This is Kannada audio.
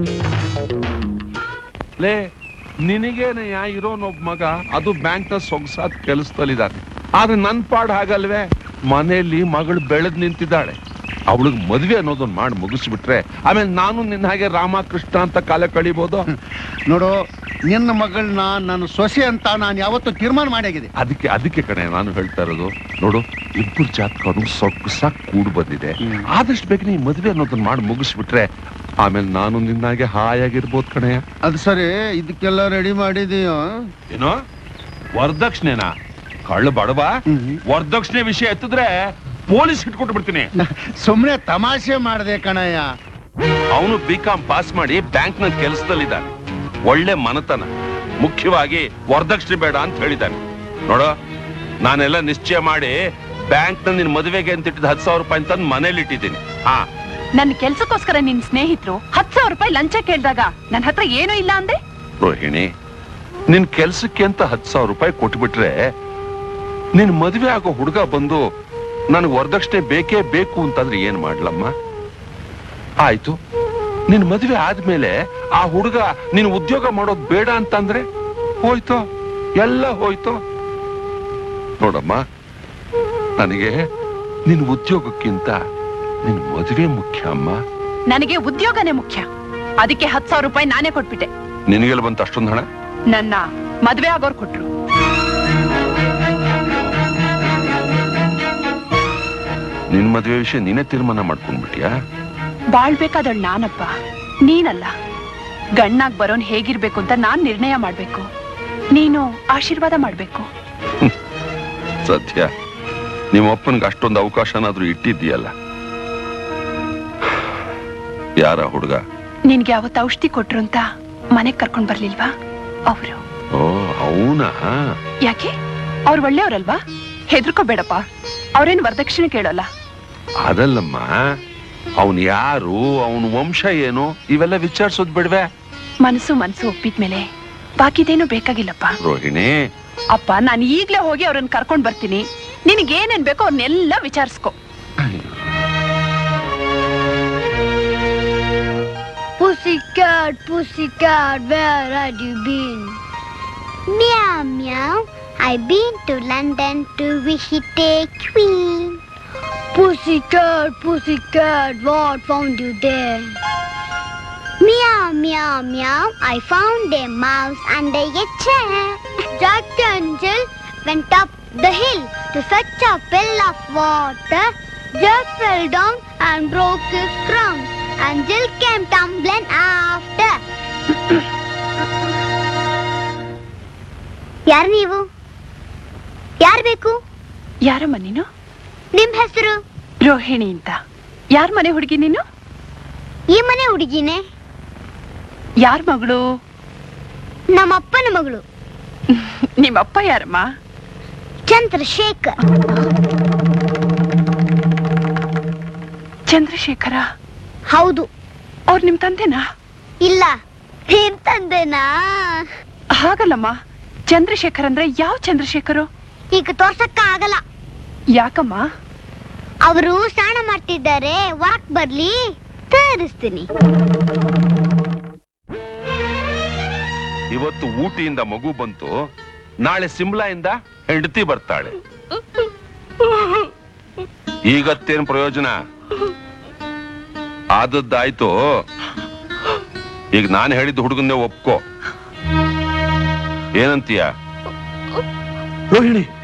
ಲೇ ನಿನಗೇನಯ್ಯ ಇರೋನೊಬ್ಬ ಮಗ ಅದು ಬ್ಯಾಂಕ್ ನ ಸೊಗಸಾದ ಕೆಲಸದಲ್ಲಿದ್ದಾನೆ ಆದ್ರೆ ನನ್ ಪಾಡ್ ಹಾಗಲ್ವೇ ಮನೆಯಲ್ಲಿ ಮಗಳು ಬೆಳೆದ್ ನಿಂತಿದ್ದಾಳೆ ಅವಳಿಗೆ ಮದ್ವೆ ಅನ್ನೋದನ್ನ ಮಾಡಿ ಮುಗಿಸ್ಬಿಟ್ರೆ ಆಮೇಲೆ ನಾನು ನಿನ್ನ ಹಾಗೆ ರಾಮಕೃಷ್ಣ ಅಂತ ಕಾಲ ಕಳಿಬೋದು ನೋಡು ನಿನ್ನ ಮಗಳನ್ನ ನಾನು ಸೊಸೆ ಅಂತ ನಾನು ಯಾವತ್ತೂ ತೀರ್ಮಾನ ಮಾಡಿದೆ ಅದಕ್ಕೆ ಅದಕ್ಕೆ ಕಣೆ ನಾನು ಹೇಳ್ತಾ ಇರೋದು ನೋಡು ಇಬ್ಬರು ಜಾತಕನು ಸೊಗಸಾಗಿ ಕೂಡ್ ಬಂದಿದೆ ಹ್ಮ್. ಆದಷ್ಟು ಬೇಗ ನೀ ಮದ್ವೆ ಅನ್ನೋದನ್ನ ಮಾಡಿ ಮುಗಿಸ್ಬಿಟ್ರೆ ಆಮೇಲೆ ನಾನು ನಿನ್ನಾಗೆ ಹಾಯಾಗಿರ್ಬೋದು ಕಣಯ್ಯ ಅದು ಸರಿ ಇದಕ್ಕೆಲ್ಲ ರೆಡಿ ಮಾಡಿದೀಯೋ ಏನೋ ವರದಕ್ಷಿಣೆನಾ ಕಳ್ಳ ಬಡವ ವರದಕ್ಷಿಣೆ ವಿಷಯ ಎತ್ತಿದ್ರೆ ಪೊಲೀಸ್ ಇಟ್ಕೊಟ್ಟು ಬಿಡ್ತೀನಿ ಸುಮ್ನೆ ತಮಾಷೆ ಮಾಡಿದೆ ಕಣಯ್ಯ ಅವನು ಬಿ ಕಾಮ್ ಪಾಸ್ ಮಾಡಿ ಬ್ಯಾಂಕ್ ನ ಕೆಲಸದಲ್ಲಿದ್ದಾನೆ ಒಳ್ಳೆ ಮನತನ ಮುಖ್ಯವಾಗಿ ವರದಕ್ಷಿಣೆ ಬೇಡ ಅಂತ ಹೇಳಿದ್ದಾನೆ ನೋಡು ನಾನೆಲ್ಲ ನಿಶ್ಚಯ ಮಾಡಿ ಬ್ಯಾಂಕ್ ನ ನಿನ್ ಮದುವೆಗೆ ಅಂತ ಇಟ್ಟಿದ್ದು ಹತ್ತು ಸಾವಿರ ರೂಪಾಯಿ ತಂದು ಮನೇಲಿ ಇಟ್ಟಿದ್ದೀನಿ ಹಾ ನನ್ನ ಕೆಲ್ಸಕ್ಕೋಸ್ಕರ ನಿನ್ ಸ್ನೇಹಿತರು ಹತ್ ಸಾವಿರ ರೂಪಾಯಿ ಲಂಚ ಕೇಳಿದಾಗ ನನ್ನ ಹತ್ರ ಏನೂ ಇಲ್ಲ ಅಂದೆ ರೋಹಿಣಿ ನಿನ್ ಕೆಲ್ಸಕ್ಕೆ ಅಂತ ಹತ್ತು ಸಾವಿರ ರೂಪಾಯಿ ಕೊಟ್ಬಿಟ್ರೆ ನಿನ್ ಮದುವೆ ಆಗೋ ಹುಡುಗ ಬಂದು ನನಗೆ ವರದಕ್ಷಿಣೆ ಬೇಕೇ ಬೇಕು ಅಂತಂದ್ರೆ ಏನ್ ಮಾಡ್ಲಮ್ಮ ಆಯ್ತು ನಿನ್ ಮದುವೆ ಆದ್ಮೇಲೆ ಆ ಹುಡುಗ ನೀನ್ ಉದ್ಯೋಗ ಮಾಡೋದ್ ಬೇಡ ಅಂತಂದ್ರೆ ಹೋಯ್ತು ಎಲ್ಲ ಹೋಯ್ತು ನೋಡಮ್ಮ ನನಗೆ ನಿನ್ ಉದ್ಯೋಗಕ್ಕಿಂತ ನಿನ್ ಮದುವೆ ಮುಖ್ಯ ಅಮ್ಮ ನನಗೆ ಉದ್ಯೋಗನೇ ಮುಖ್ಯ ಅದಕ್ಕೆ ಹತ್ ಸಾವಿರ ರೂಪಾಯಿ ನಾನೇ ಕೊಟ್ಬಿಟ್ಟೆ ನಿನಗೆಲ್ಲ ಬಂತ ಅಷ್ಟೊಂದು ಹಣ ನನ್ನ ಮದ್ವೆ ಆಗೋರ್ ಕೊಟ್ರು ನಿನ್ ಮದುವೆ ವಿಷಯ ನೀನೇ ತೀರ್ಮಾನ ಮಾಡ್ಕೊಂಡ್ಬಿಟ್ಯಾ ಬಾಳ್ಬೇಕಾದಳ್ ನಾನಪ್ಪ ನೀನಲ್ಲ ಗಣ್ಣಾಗ್ ಬರೋನ್ ಹೇಗಿರ್ಬೇಕು ಅಂತ ನಾನ್ ನಿರ್ಣಯ ಮಾಡ್ಬೇಕು ನೀನು ಆಶೀರ್ವಾದ ಮಾಡ್ಬೇಕು ಸತ್ಯ ನಿಮ್ಮ ಅಪ್ಪನ್ಗೆ ಅಷ್ಟೊಂದು ಅವಕಾಶನಾದ್ರೂ ಇಟ್ಟಿದ್ದೀಯಲ್ಲ ಯಾರ ಹುಡುಗ ನಿನ್ಗೆ ಅವತ್ತು ಔಷಧಿ ಕೊಟ್ರು ಅಂತ ಮನೆಗ್ ಕರ್ಕೊಂಡ್ ಬರ್ಲಿಲ್ವಾ ಅವರು ಓ ಅವನಾ ಯಾಕೆ ಅವ್ರು ಒಳ್ಳೆಯವ್ರಲ್ವಾ ಹೆದರ್ಕೋಬೇಡಪ್ಪ ಅವ್ರೇನ್ ವರದಕ್ಷಿಣೆ ಕೇಳೋಲ್ಲ ಅದಲ್ಲಮ್ಮ ಅವನ್ ಯಾರು ಅವನ ವಂಶ ಏನು ಇವೆಲ್ಲ ವಿಚಾರಿಸೋದ್ ಬಿಡ್ವೆ ಮನಸ್ಸು ಮನಸ್ಸು ಒಪ್ಪಿದ್ಮೇಲೆ ಬಾಕಿದೇನು ಬೇಕಾಗಿಲ್ಲಪ್ಪ ರೋಹಿಣಿ ಅಪ್ಪ ನಾನು ಈಗ್ಲೇ ಹೋಗಿ ಅವ್ರನ್ನ ಕರ್ಕೊಂಡ್ ಬರ್ತೀನಿ ನಿನಗೇನೇನ್ ಬೇಕೋ ಅವ್ರನ್ನೆಲ್ಲ ವಿಚಾರಿಸ್ಕೊ Pussycat, pussycat, where had you been? Meow, meow. I've been to London to visit a queen. Pussycat, pussycat, what found you there? Meow, meow, meow. I found a mouse under a chair. Jack and Jill went up the hill to fetch a pail of water. Jack fell down and broke his crown, and Jill came tumbling after. ಯಾರು ನೀವು ಯಾರು ಬೇಕು ಯಾರಮ್ಮ ನೀನು ನಿಮ್ ಹೆಸರು ರೋಹಿಣಿ ಅಂತ ಯಾರ್ ಮನೆ ಹುಡುಗಿ ನೀನು ಈ ಮನೆ ಹುಡುಗಿನೇ ಯಾರ್ ಮಗಳು ನಮ್ಮ ಅಪ್ಪನ ಮಗಳು ನಿಮ್ಮಪ್ಪ ಯಾರಮ್ಮ ಚಂದ್ರಶೇಖರ್ ಚಂದ್ರಶೇಖರ ಹೌದು ಅವ್ರು ನಿಮ್ ತಂದೆನಾ ಇಲ್ಲ ನಿಮ್ ತಂದೆನಾ ಹಾಗಲ್ಲಮ್ಮ ಚಂದ್ರಶೇಖರ್ ಅಂದ್ರೆ ಯಾವ ಚಂದ್ರಶೇಖರು ಈಗ ತೋರ್ಸಕ್ಕ ಆಗಲ್ಲ ಯಾಕಮ್ಮ ಅವರು ಸ್ನಾನ ಮಾಡ್ತಿದ್ದಾರೆ ವಾಕ್ ಬರ್ಲಿ ತೋರಿಸ್ತೀನಿ ಇವತ್ತು ಊಟಿಯಿಂದ ಮಗು ಬಂತು ನಾಳೆ ಸಿಮ್ಲಾಯಿಂದ ಹೆಂಡತಿ ಬರ್ತಾಳೆ ಈಗತ್ತೇನ್ ಪ್ರಯೋಜನ ಆದದ್ದಾಯ್ತು ಈಗ ನಾನು ಹೇಳಿದ ಹುಡುಗನ್ನೇ ಒಪ್ಕೋ ಏನಂತೀಯ ರೋಹಿಣಿ